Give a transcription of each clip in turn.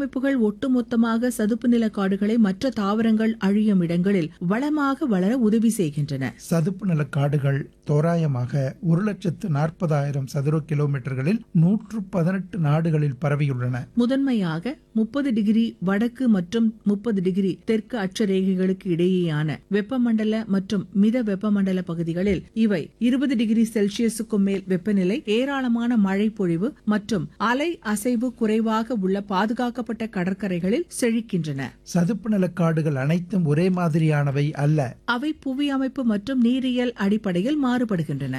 அமைப்புகள் ஒட்டுமொத்தமாக சதுப்பு நில காடுகளை மற்ற தாவரங்கள் அழியும் இடங்களில் வளமாக வளர உதவி செய்கின்றன சதுப்பு நில காடுகள் தோராயமாக ஒரு லட்சத்து நாற்பதாயிரம் சதுர கிலோமீட்டர்களில் நூற்று பதினெட்டு நாடுகளில் பரவியுள்ளன முதன்மையாக முப்பது டிகிரி வடக்கு மற்றும் முப்பது டிகிரி தெற்கு அட்சரேகைகளுக்கு இடையேயான வெப்பமண்டல மற்றும் மித வெப்பமண்டல பகுதிகளில் இவை இருபது டிகிரி செல்சியஸுக்கும் மேல் வெப்பநிலை ஏராளமான மழை பொழிவு மற்றும் அலை அசைவு குறைவாக உள்ள பாதுகாக்கப்பட்ட கடற்கரைகளில் செழிக்கின்றன சதுப்பு நில காடுகள் அனைத்தும் ஒரே மாதிரியானவை அல்ல அவை புவி அமைப்பு மற்றும் நீரியல் அடிப்படையில் மாறுபடுகின்றன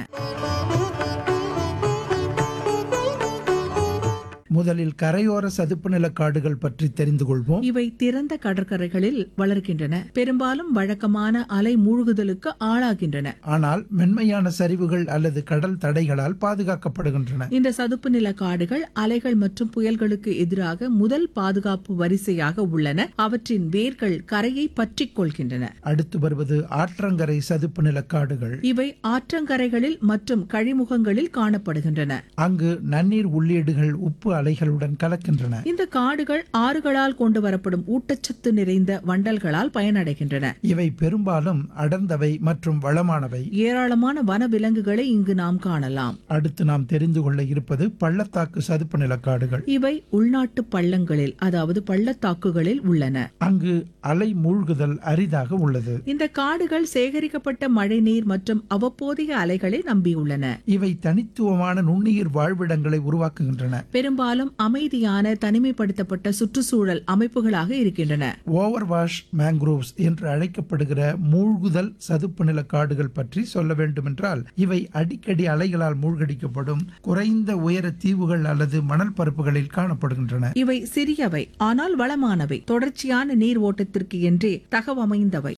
முதலில் கரையோர சதுப்பு நில காடுகள் பற்றி தெரிந்து கொள்வோம் இவை திறந்த கடற்கரைகளில் வளர்கின்றன பெரும்பாலும் வழக்கமான அலை மூழ்குதலுக்கு ஆளாகின்றன ஆனால் மென்மையான சரிவுகள் அல்லது கடல் தடைகளால் பாதுகாக்கப்படுகின்றன இந்த சதுப்பு நில காடுகள் அலைகள் மற்றும் புயல்களுக்கு எதிராக முதல் பாதுகாப்பு வரிசையாக உள்ளன அவற்றின் வேர்கள் கரையை பற்றிக் கொள்கின்றன அடுத்து வருவது ஆற்றங்கரை சதுப்பு நில காடுகள் இவை ஆற்றங்கரைகளில் மற்றும் கழிமுகங்களில் காணப்படுகின்றன அங்கு நன்னீர் உள்ளீடுகள் உப்பு அலைகளுடன் கலக்கின்றன இந்த காடுகள் ஆறுகளால் கொண்டு வரப்படும் ஊட்டச்சத்து நிறைந்த வண்டல்களால் பயனடைகின்றன இவை பெரும்பாலும் அடர்ந்தவை மற்றும் வளமானவை ஏராளமான வன விலங்குகளை இங்கு நாம் காணலாம் அடுத்து நாம் தெரிந்து கொள்ள இருப்பது பள்ளத்தாக்கு சதுப்பு நில காடுகள் இவை உள்நாட்டு பள்ளங்களில் அதாவது பள்ளத்தாக்குகளில் உள்ளன அங்கு அலை மூழ்குதல் அரிதாக உள்ளது இந்த காடுகள் சேகரிக்கப்பட்ட மழைநீர் மற்றும் அவ்வப்போதைய அலைகளை நம்பியுள்ளன இவை தனித்துவமான நுண்ணுயிர் வாழ்விடங்களை உருவாக்குகின்றன பெரும்பாலும் அமைதியான தனிமைப்படுத்தப்பட்ட சுற்றுச்சூழல் அமைப்புகளாக இருக்கின்றன ஓவர் வாஷ் மேங்க்ரோவ்ஸ் என்று அழைக்கப்படுகிற மூழ்குதல் சதுப்பு நில காடுகள் பற்றி சொல்ல வேண்டுமென்றால் இவை அடிக்கடி அலைகளால் மூழ்கடிக்கப்படும் குறைந்த உயர தீவுகள் அல்லது மணல் பரப்புகளில் காணப்படுகின்றன இவை சிறியவை ஆனால் வளமானவை தொடர்ச்சியான நீர் ஓட்டத்திற்கு என்றே தகவமைந்தவை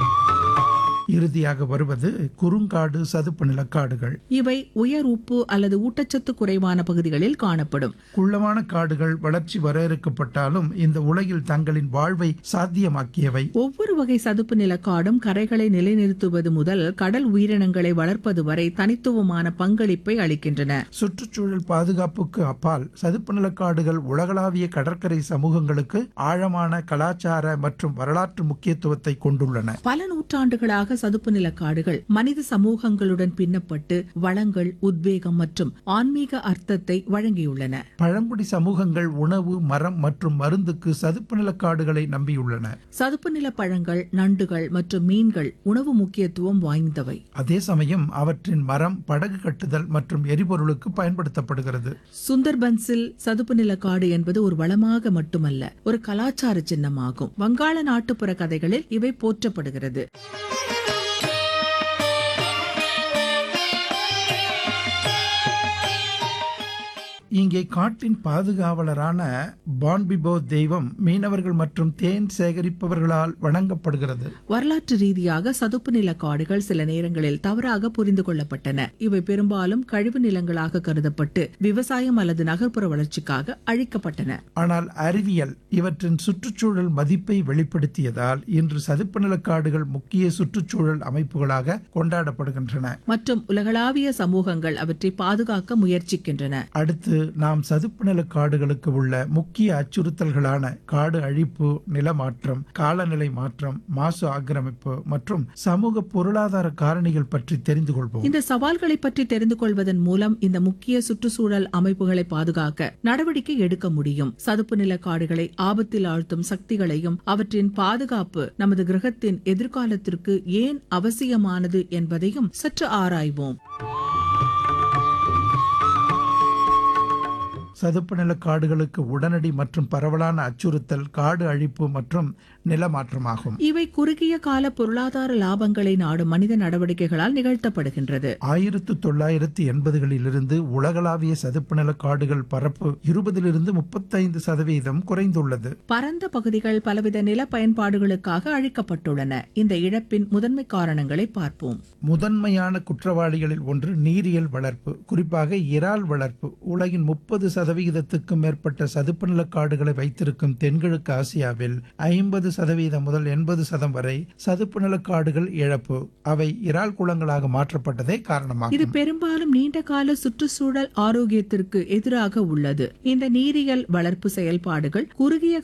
இறுதியாக வருவது குறுங்காடு சதுப்பு நில காடுகள் இவை உயர் உப்பு அல்லது ஊட்டச்சத்து குறைவான பகுதிகளில் காணப்படும் குள்ளமான காடுகள் வளர்ச்சி வரையறுக்கப்பட்டாலும் இந்த உலகில் தங்களின் வாழ்வை சாத்தியமாக்கியவை ஒவ்வொரு வகை சதுப்பு நில காடும் கரைகளை நிலைநிறுத்துவது முதல் கடல் உயிரினங்களை வளர்ப்பது வரை தனித்துவமான பங்களிப்பை அளிக்கின்றன சுற்றுச்சூழல் பாதுகாப்புக்கு அப்பால் சதுப்பு நில காடுகள் உலகளாவிய கடற்கரை சமூகங்களுக்கு ஆழமான கலாச்சார மற்றும் வரலாற்று முக்கியத்துவத்தை கொண்டுள்ளன பல நூற்றாண்டுகளாக சதுப்பு நில காடுகள் மனித சமூகங்களுடன் பின்னப்பட்டு வளங்கள் உத்வேகம் மற்றும் ஆன்மீக அர்த்தத்தை வழங்கியுள்ளன பழங்குடி சமூகங்கள் உணவு மரம் மற்றும் மருந்துக்கு சதுப்பு நில காடுகளை நம்பியுள்ளன சதுப்பு நில பழங்கள் நண்டுகள் மற்றும் மீன்கள் உணவு முக்கியத்துவம் வாய்ந்தவை அதே சமயம் அவற்றின் மரம் படகு கட்டுதல் மற்றும் எரிபொருளுக்கு பயன்படுத்தப்படுகிறது சுந்தர்பன்ஸில் சதுப்பு நில காடு என்பது ஒரு வளமாக மட்டுமல்ல ஒரு கலாச்சார சின்னமாகும் வங்காள நாட்டுப்புற கதைகளில் இவை போற்றப்படுகிறது இங்கே காட்டின் பாதுகாவலரான பான்பிபோ தெய்வம் மீனவர்கள் மற்றும் தேன் சேகரிப்பவர்களால் வணங்கப்படுகிறது வரலாற்று ரீதியாக சதுப்பு நில காடுகள் சில நேரங்களில் தவறாக புரிந்து கொள்ளப்பட்டன இவை பெரும்பாலும் கழிவு நிலங்களாக கருதப்பட்டு விவசாயம் அல்லது நகர்ப்புற வளர்ச்சிக்காக அழிக்கப்பட்டன ஆனால் அறிவியல் இவற்றின் சுற்றுச்சூழல் மதிப்பை வெளிப்படுத்தியதால் இன்று சதுப்பு நில காடுகள் முக்கிய சுற்றுச்சூழல் அமைப்புகளாக கொண்டாடப்படுகின்றன மற்றும் உலகளாவிய சமூகங்கள் அவற்றை பாதுகாக்க முயற்சிக்கின்றன அடுத்து நாம் சதுப்பு நில காடுகளுக்கு உள்ள முக்கிய அச்சுறுத்தல்களான காடு அழிப்பு நிலமாற்றம் காலநிலை மாற்றம் மாசு ஆக்கிரமிப்பு மற்றும் சமூக பொருளாதார காரணிகள் பற்றி தெரிந்து கொள்வோம் இந்த சவால்களை பற்றி தெரிந்து கொள்வதன் மூலம் இந்த முக்கிய சுற்றுச்சூழல் அமைப்புகளை பாதுகாக்க நடவடிக்கை எடுக்க முடியும் சதுப்பு நில காடுகளை ஆபத்தில் ஆழ்த்தும் சக்திகளையும் அவற்றின் பாதுகாப்பு நமது கிரகத்தின் எதிர்காலத்திற்கு ஏன் அவசியமானது என்பதையும் சற்று ஆராய்வோம் சதுப்பு நில காடுகளுக்கு உடனடி மற்றும் பரவலான அச்சுறுத்தல் காடு அழிப்பு மற்றும் நிலமாற்றமாகும் இவை குறுகிய கால பொருளாதார லாபங்களை நாடும் மனித நடவடிக்கைகளால் நிகழ்த்தப்படுகின்றது ஆயிரத்து தொள்ளாயிரத்து எண்பதுகளிலிருந்து உலகளாவிய சதுப்பு நில காடுகள் பரப்பு இருபதிலிருந்து முப்பத்தைந்து சதவீதம் குறைந்துள்ளது பரந்த பகுதிகள் பலவித நில பயன்பாடுகளுக்காக அழிக்கப்பட்டுள்ளன இந்த இழப்பின் முதன்மை காரணங்களை பார்ப்போம் முதன்மையான குற்றவாளிகளில் ஒன்று நீரியல் வளர்ப்பு குறிப்பாக இறால் வளர்ப்பு உலகின் முப்பது சதவிகிதத்துக்கும் மேற்பட்ட சதுப்பு நில காடுகளை வைத்திருக்கும் தென்கிழக்கு ஆசியாவில் ஐம்பது சதவீதம் முதல் எண்பது சதம் வரை சதுப்பு நில காடுகள் இழப்பு அவை இறால் குளங்களாக மாற்றப்பட்டதே இது காரணமாகும் பெரும்பாலும் நீண்ட கால சுற்றுச்சூழல் ஆரோக்கியத்திற்கு எதிராக உள்ளது இந்த நீரியல் வளர்ப்பு செயல்பாடுகள் குறுகிய